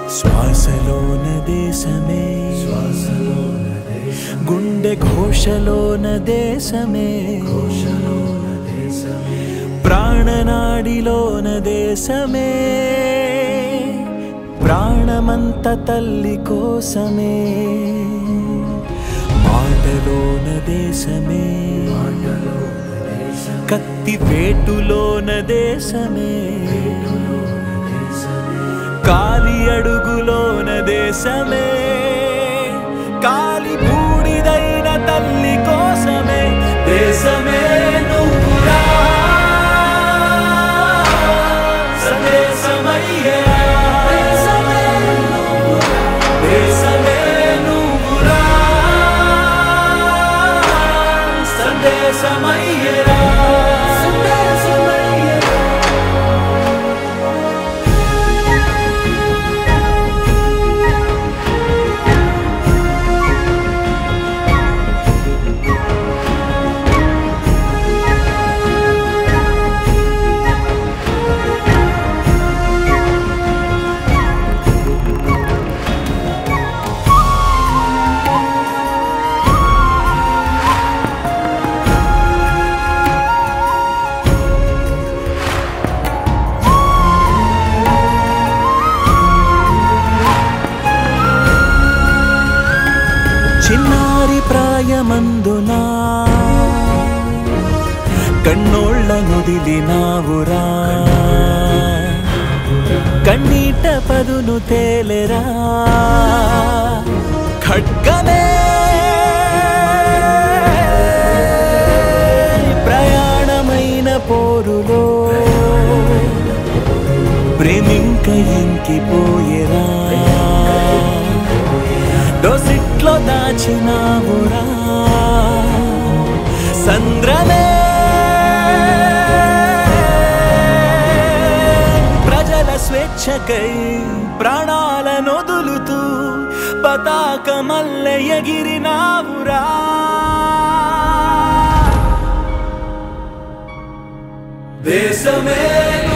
శ్వాసలోన దేశమే గుండె ఘోషలోన దేశమే ప్రాణనాడిలోన దేశమే ప్రాణమంత తల్లి కోసమే మాటలోన దేశమే కత్తి వేటులోన దేశమే కాలి అడుగులోన దేశమే కాలి బూడిదైన తల్లి కోసమే దేశమే నువ్వురా సందేశమయ్యా దేశమే నువ్వురా సందేశమయ్యరా సందేశమయ్యరా చిన్నారి ప్రాయమందునా కన్నోళ్ళ నుదిలినావురా కన్నీట పదును తేలెరా ఖడ్గమే ప్రయాణమైన పోరులో ప్రేమింక ఇంకిపోయేరా దోసిట్లో దాచినావురా సంద్రమే ప్రజల స్వేచ్ఛకై ప్రాణాల నొదులుతూ పతాకమల్లె ఎగిరినావురా దేశమే